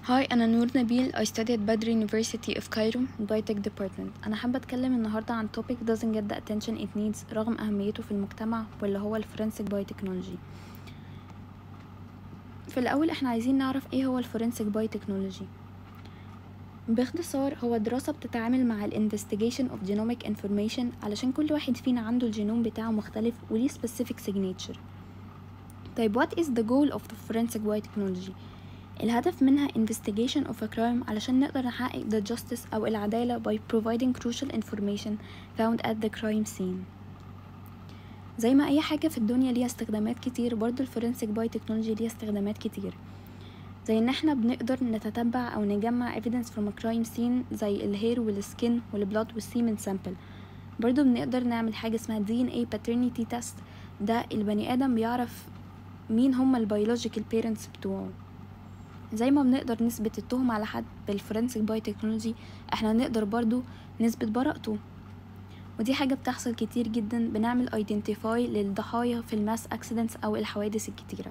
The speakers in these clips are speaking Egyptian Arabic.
هاي أنا نور نبيل I study at Badr University of Cairo Biotech Department أنا حابة أتكلم النهاردة عن topic doesn't get the attention it needs رغم أهميته في المجتمع واللي هو ال Forensic Biotechnology في الأول احنا عايزين نعرف ايه هو ال Forensic Biotechnology باختصار هو دراسة بتتعامل مع ال Investigation of Genomic Information علشان كل واحد فينا عنده الجينوم بتاعه مختلف وليه specific signature طيب what is the goal of the Forensic Biotechnology الهدف منها investigation of a crime علشان نقدر نحقق the justice أو العدالة by providing crucial information found at the crime scene زي ما أي حاجة في الدنيا ليها استخدامات كتير برضو الفورنسيك باي تكنولوجي ليها استخدامات كتير زي ان احنا بنقدر نتتبع او نجمع evidence from a crime scene زي الهير والسكين والبلاد والسيمن سامبل برضو بنقدر نعمل حاجة اسمها DNA paternity test ده البني آدم بيعرف مين هما البيولوجيكال بيرنتس بتوعه زي ما بنقدر نثبت التهم على حد بالفورنسيك باي تكنولوجي احنا نقدر برضو نثبت براءته ودي حاجة بتحصل كتير جدا بنعمل ايدنتيفاي للضحايا في الماس اكسيدنتس او الحوادث الكتيرة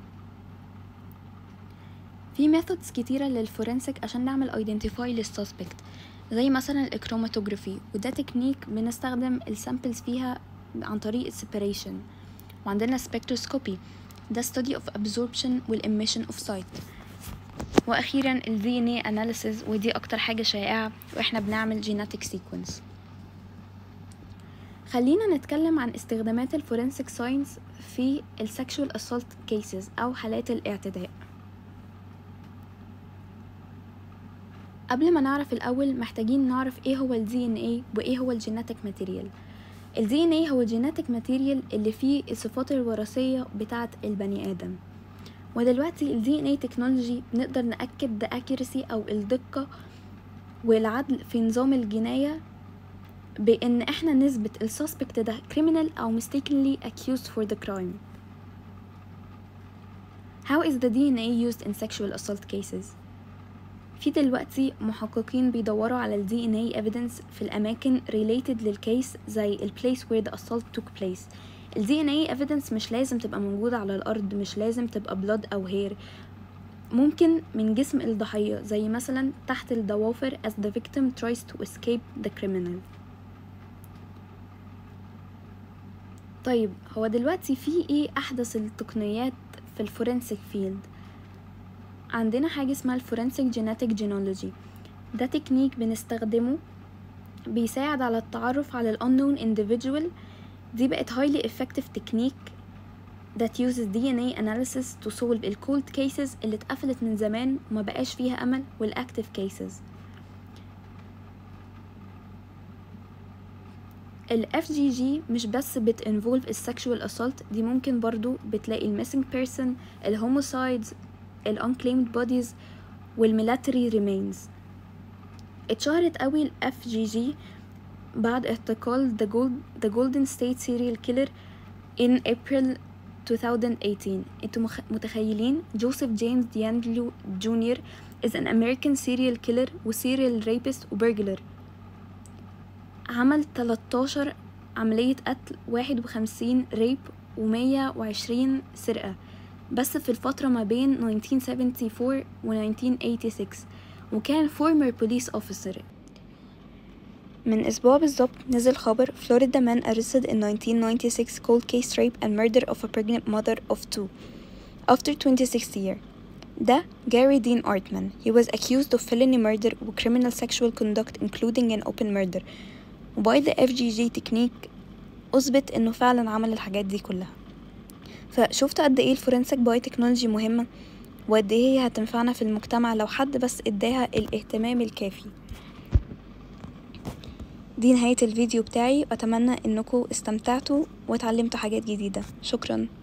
في ميثودز كتيرة للفورنسيك عشان نعمل ايدنتيفاي للسسبكت زي مثلا الاكروماتوجرافي وده تكنيك بنستخدم السامبلز فيها عن طريق السيبريشن وعندنا سبكتروسكوبي ده study of absorption والemission of sight واخيرا ال DNA analysis ودي اكتر حاجة شائعة واحنا بنعمل genetic sequence خلينا نتكلم عن استخدامات الفورنسيك ساينس في السكشوال assault cases او حالات الاعتداء قبل ما نعرف الاول محتاجين نعرف ايه هو ال DNA وايه هو الجيناتيك ماتيريال ال DNA هو الجيناتيك ماتيريال اللي فيه الصفات الوراثية بتاعة البني آدم ودلوقتي ال DNA تكنولوجي بنقدر نأكد the accuracy أو الدقة والعدل في نظام الجناية بإن إحنا نثبت السسبكت ده criminal أو mistakenly accused for the crime How is the DNA used in sexual assault cases? في دلوقتي محققين بيدوروا على ال DNA evidence في الأماكن related للكيس زي ال place where the assault took place ال DNA evidence مش لازم تبقى موجودة على الأرض مش لازم تبقى blood أو hair ممكن من جسم الضحية زي مثلا تحت الضوافر as the victim tries to escape the criminal طيب هو دلوقتي في ايه أحدث التقنيات في الفورنسيك فيلد عندنا حاجة اسمها الفورنسيك جيناتيك جينولوجي ده تكنيك بنستخدمه بيساعد على التعرف على ال unknown individual دي بقت highly effective technique that uses DNA analysis to solve ال cold cases اللي اتقفلت من زمان وما بقاش فيها أمل وال active cases ال FGG مش بس بت involve ال sexual assault دي ممكن برضو بتلاقي ال missing person ال homicides ال unclaimed bodies والميلاتري remains اتشهرت قوي ال FGG بعد اعتقال the, gold, the Golden State serial killer in April 2018 انتوا مخ... متخيلين جوزيف جيمس ديانجلو جونيور is an American serial killer و serial rapist و burglar عمل 13 عملية قتل 51 ريب و 120 سرقة بس في الفترة ما بين 1974 و 1986 وكان former police officer من أسبوع بالظبط نزل خبر Florida man arrested in 1996 cold case rape and murder of a pregnant mother of two after 26 year ده Gary Dean Artman he was accused of felony murder و criminal sexual conduct including an open murder وباي the FGG technique أثبت إنه فعلا عمل الحاجات دي كلها فشفت قد ايه الفورنسيك باي تكنولوجي مهمة وقد ايه هي هتنفعنا في المجتمع لو حد بس اداها الاهتمام الكافي دي نهاية الفيديو بتاعي وأتمنى إنكم استمتعتوا واتعلمتوا حاجات جديدة شكرا